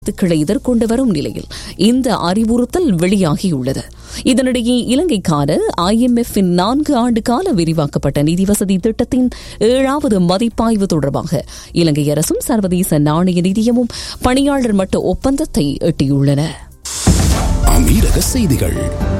விபத்துக்களை எதிர்கொண்டு வரும் நிலையில் இந்த அறிவுறுத்தல் வெளியாகியுள்ளது இதனிடையே இலங்கைக்கான ஐஎம்எஃப் இன் நான்கு ஆண்டு கால விரிவாக்கப்பட்ட நிதி வசதி திட்டத்தின் ஏழாவது மதிப்பாய்வு தொடர்பாக இலங்கை அரசும் சர்வதேச நாணய நிதியமும் பணியாளர் மட்ட ஒப்பந்தத்தை எட்டியுள்ளன அமீரக செய்திகள்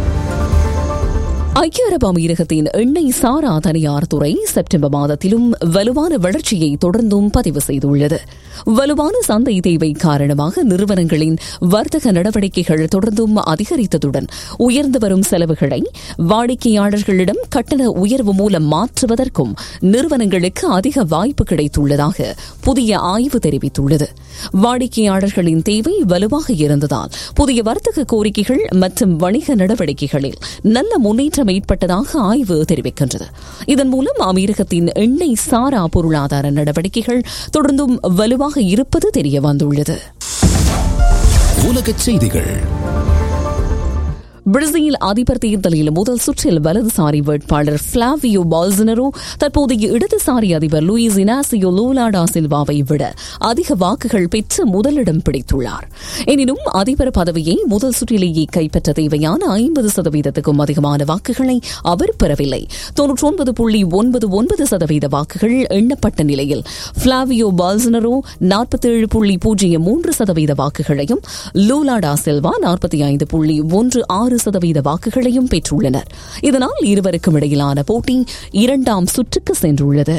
ஐக்கிய அரபு அமீரகத்தின் எண்ணெய் சாரா தனியார் துறை செப்டம்பர் மாதத்திலும் வலுவான வளர்ச்சியை தொடர்ந்தும் பதிவு செய்துள்ளது வலுவான சந்தை தேவை காரணமாக நிறுவனங்களின் வர்த்தக நடவடிக்கைகள் தொடர்ந்தும் அதிகரித்ததுடன் உயர்ந்து வரும் செலவுகளை வாடிக்கையாளர்களிடம் கட்டண உயர்வு மூலம் மாற்றுவதற்கும் நிறுவனங்களுக்கு அதிக வாய்ப்பு கிடைத்துள்ளதாக புதிய ஆய்வு தெரிவித்துள்ளது வாடிக்கையாளர்களின் தேவை வலுவாக இருந்ததால் புதிய வர்த்தக கோரிக்கைகள் மற்றும் வணிக நடவடிக்கைகளில் நல்ல முன்னேற்றம் ஏற்பட்டதாக ஆய்வு தெரிவிக்கின்றது இதன் மூலம் அமீரகத்தின் எண்ணெய் சாரா பொருளாதார நடவடிக்கைகள் தொடர்ந்தும் வலுவாக இருப்பது தெரிய வந்துள்ளது உலகச் செய்திகள் பிரேசில் அதிபர் தேர்தலில் முதல் சுற்றில் வலதுசாரி வேட்பாளர் பிளாவியோ பால்சனரோ தற்போதைய இடதுசாரி அதிபர் லூயிஸ் இனாசியோ லூலாடா சில்வாவை விட அதிக வாக்குகள் பெற்று முதலிடம் பிடித்துள்ளார் எனினும் அதிபர் பதவியை முதல் சுற்றிலேயே கைப்பற்ற தேவையான ஐம்பது சதவீதத்துக்கும் அதிகமான வாக்குகளை அவர் பெறவில்லை தொன்னூற்றி ஒன்பது புள்ளி ஒன்பது ஒன்பது சதவீத வாக்குகள் எண்ணப்பட்ட நிலையில் பிளாவியோ பால்சனரோ நாற்பத்தேழு புள்ளி பூஜ்ஜியம் மூன்று சதவீத வாக்குகளையும் லூலாடா சில்வா நாற்பத்தி ஐந்து புள்ளி ஒன்று ஆறு சதவீத வாக்குகளையும் பெற்றுள்ளனர் இதனால் இருவருக்கும் இடையிலான போட்டி இரண்டாம் சுற்றுக்கு சென்றுள்ளது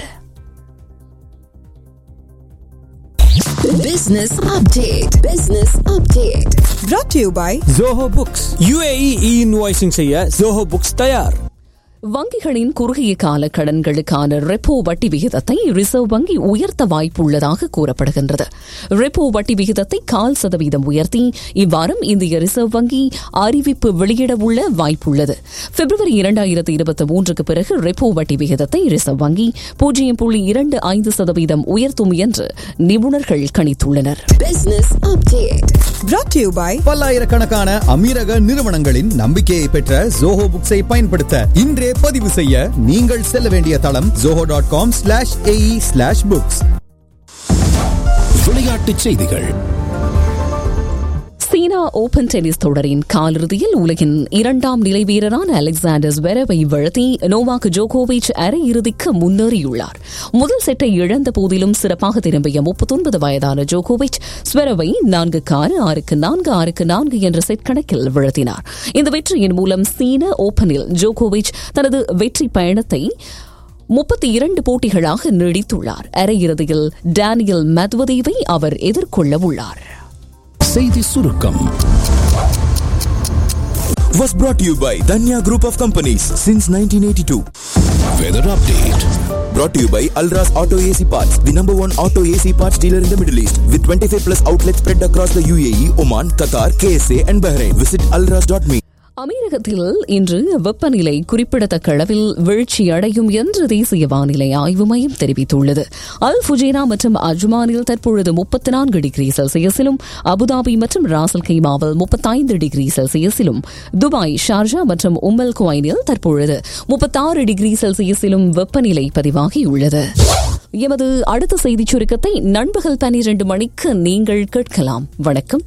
Business update. Business update. brought to you by Zoho books UAE e invoicing செய்ய ஜோஹோ புக்ஸ் தயார் வங்கிகளின் குறுகிய கால கடன்களுக்கான ரெப்போ வட்டி விகிதத்தை ரிசர்வ் வங்கி உயர்த்த வாய்ப்புள்ளதாக கூறப்படுகின்றது ரெப்போ வட்டி விகிதத்தை கால் சதவீதம் உயர்த்தி இவ்வாரம் இந்திய ரிசர்வ் வங்கி அறிவிப்பு வெளியிடவுள்ள வாய்ப்புள்ளது பிப்ரவரி இரண்டாயிரத்தி இருபத்தி மூன்றுக்கு பிறகு ரெப்போ வட்டி விகிதத்தை ரிசர்வ் வங்கி பூஜ்ஜியம் புள்ளி இரண்டு ஐந்து சதவீதம் உயர்த்தும் என்று நிபுணர்கள் கணித்துள்ளனர் Business update. brought to you by பல்லாயிரக்கணக்கான அமீரக நிறுவனங்களின் நம்பிக்கையை பெற்ற ஜோஹோ புக்ஸை பயன்படுத்த இன்றே பதிவு செய்ய நீங்கள் செல்ல வேண்டிய தளம் Zoho dot com slash AE slash books விளையாட்டுச் செய்திகள் சீனா ஓபன் டென்னிஸ் தொடரின் காலிறுதியில் உலகின் இரண்டாம் நிலை வீரரான அலெக்சாண்டர் ஸ்வெரவை வீழ்த்தி நோவாக் ஜோகோவிச் அரையிறுதிக்கு முன்னேறியுள்ளார் முதல் செட்டை இழந்த போதிலும் சிறப்பாக திரும்பிய முப்பத்தொன்பது வயதான ஜோகோவிச் ஸ்வெரவை நான்கு ஆறு ஆறுக்கு நான்கு ஆறுக்கு நான்கு என்ற செட் கணக்கில் வீழ்த்தினார் இந்த வெற்றியின் மூலம் சீன ஓபனில் ஜோகோவிச் தனது வெற்றி பயணத்தை முப்பத்தி இரண்டு போட்டிகளாக நீடித்துள்ளார் அரையிறுதியில் டேனியல் மெத்வதேவை அவர் எதிர்கொள்ள உள்ளார் செய்தி சுருக்கம் was brought to you by Danya Group of Companies since 1982. Weather update Brought to you by Alras Auto AC Parts, the number one auto AC parts dealer in the Middle East, with 25 plus outlets spread across the UAE, Oman, Qatar, KSA, and Bahrain. Visit alras.me. அமீரகத்தில் இன்று வெப்பநிலை குறிப்பிடத்தக்க அளவில் வீழ்ச்சி அடையும் என்று தேசிய வானிலை ஆய்வு மையம் தெரிவித்துள்ளது அல் ஃபுஜேரா மற்றும் அஜ்மானில் தற்பொழுது முப்பத்தி நான்கு டிகிரி செல்சியஸிலும் அபுதாபி மற்றும் ராசல் கைமாவில் முப்பத்தைந்து டிகிரி செல்சியஸிலும் துபாய் ஷார்ஜா மற்றும் உம்மல் குவைனில் தற்பொழுது முப்பத்தாறு டிகிரி செல்சியஸிலும் வெப்பநிலை பதிவாகியுள்ளது எமது அடுத்த செய்திச் சுருக்கத்தை நண்பகல் பனிரெண்டு மணிக்கு நீங்கள் கேட்கலாம் வணக்கம்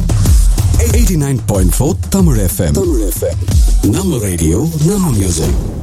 89.4 தமிழ் எஃப்எம் தமிழ் எஃப்எம் நம்ம ரேடியோ நம்ம மியூசிக்